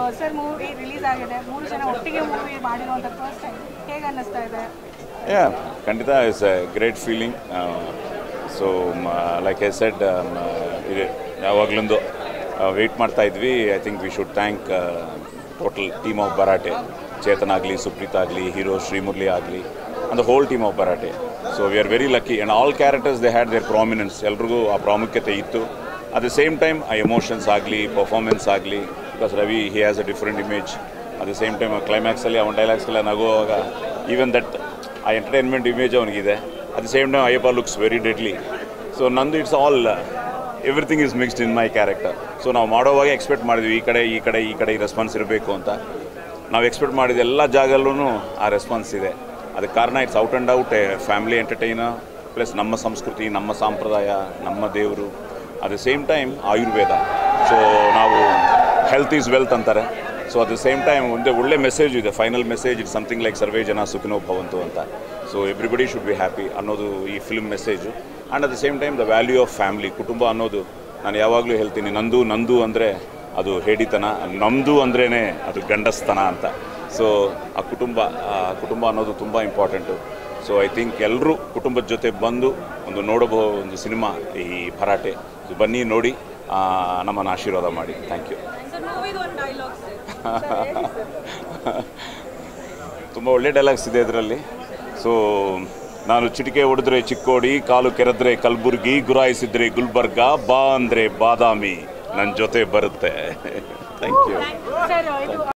sir movie release ಆಗಿದೆ ಮೂರು ಜನ ಒಟ್ಟಿಗೆ ಮೂವಿ ಮಾಡಿರುವಂಥ ಫಸ್ಟ್ ಟೈಮ್ ಹೇಗೆ ಅನ್ನಿಸ್ತಾ ಇದೆ ಯಾ ಖಂಡಿತ it's a great feeling so like I said ಇದೆ ಯಾವಾಗಲೊಂದು ವೆಯ್ಟ್ ಮಾಡ್ತಾ ಇದ್ವಿ I think we should thank total team of Bharaate Chetan ಆಗಲಿ ಸುಪ್ರೀತ್ ಆಗಲಿ ಹೀರೋ ಶ್ರೀಮುರಳಿ ಆಗಲಿ and the whole team of Bharaate so we are very lucky and all characters they had their prominence ಎಲ್ರಿಗೂ ಆ ಪ್ರಾಮುಖ್ಯತೆ ಇತ್ತು ಅಟ್ ದ ಸೇಮ್ ಟೈಮ್ ಆ ಎಮೋಷನ್ಸ್ ಆಗಲಿ performance ಆಗಲಿ because Ravi he has a different image at the same time ಕ್ಲೈಮ್ಯಾಕ್ಸಲ್ಲಿ ಅವನ ಡೈಲಾಗ್ಸ್ಗೆಲ್ಲ ನಗುವಾಗ ಈವನ್ ದಟ್ ಆ ಎಂಟರ್ಟೈನ್ಮೆಂಟ್ ಇಮೇಜ್ ಅವನಿಗಿದೆ at the same time Ayyappa looks very deadly so ನಂದು it's all everything is mixed in my character so ನಾವು ಮಾಡೋವಾಗ expect ಮಾಡಿದ್ವಿ ಈ ಕಡೆ ಈ ಕಡೆ ಈ ಕಡೆ ಈ ರೆಸ್ಪಾನ್ಸ್ ಇರಬೇಕು ಅಂತ ನಾವು ಎಕ್ಸ್ಪೆಕ್ಟ್ ಮಾಡಿದ ಎಲ್ಲ ಜಾಗಲ್ಲೂ ಆ ರೆಸ್ಪಾನ್ಸ್ ಇದೆ ಅದಕ್ಕೆ ಕಾರಣ it's out and out a family entertainer plus ನಮ್ಮ ಸಂಸ್ಕೃತಿ ನಮ್ಮ ಸಂಪ್ರದಾಯ ನಮ್ಮ ದೇವರು at the same time Ayurveda so ನಾವು ಹೆಲ್ತ್ ಈಸ್ ವೆಲ್ತ್ ಅಂತಾರೆ so at the same time ಒಂದೇ ಒಳ್ಳೆ ಮೆಸೇಜ್ ಇದೆ final message it something like ಸರ್ವೇ ಜನ ಸುಖಿನೋ ಭವಂತು ಅಂತ so everybody should be happy ಅನ್ನೋದು ಈ film message and at the same time the value of family ಕುಟುಂಬ ಅನ್ನೋದು ನಾನು ಯಾವಾಗಲೂ ಹೇಳ್ತೀನಿ ನಂದು ನಂದು ಅಂದರೆ ಅದು ಹೇಡಿತನ ನಮ್ಮದು ಅಂದ್ರೇ ಅದು ಗಂಡಸ್ತನ ಅಂತ ಸೊ ಆ ಕುಟುಂಬ ಆ ಕುಟುಂಬ ಅನ್ನೋದು ತುಂಬ ಇಂಪಾರ್ಟೆಂಟು ಸೊ ಐ ಥಿಂಕ್ ಎಲ್ಲರೂ ಕುಟುಂಬದ ಜೊತೆ ಬಂದು ಒಂದು ನೋಡಬಹುದು ಒಂದು ಸಿನಿಮಾ ಈ ಭರಾಟೆ So ಬನ್ನಿ ನೋಡಿ ಆ, ನಮ್ಮನ್ನು ಆಶೀರ್ವಾದ ಮಾಡಿ ಥ್ಯಾಂಕ್ ಯು ಸರ್ ಮೂವಿದು ಒಂದು ಡೈಲಾಗ್ಸ್ ತುಂಬ ಒಳ್ಳೆ ಡೈಲಾಗ್ಸ್ ಇದೆ ಇದರಲ್ಲಿ ಸೊ ನಾನು ಚಿಟಿಕೆ ಹೊಡೆದ್ರೆ ಚಿಕ್ಕೋಡಿ ಕಾಲು ಕೆರೆದ್ರೆ ಕಲಬುರ್ಗಿ ಗುರಾಯಿಸಿದ್ರೆ ಗುಲ್ಬರ್ಗ ಬಾ ಅಂದರೆ ಬಾದಾಮಿ ನನ್ನ ಜೊತೆ ಬರುತ್ತೆ ಥ್ಯಾಂಕ್ ಯು ಸರ್ ಇದು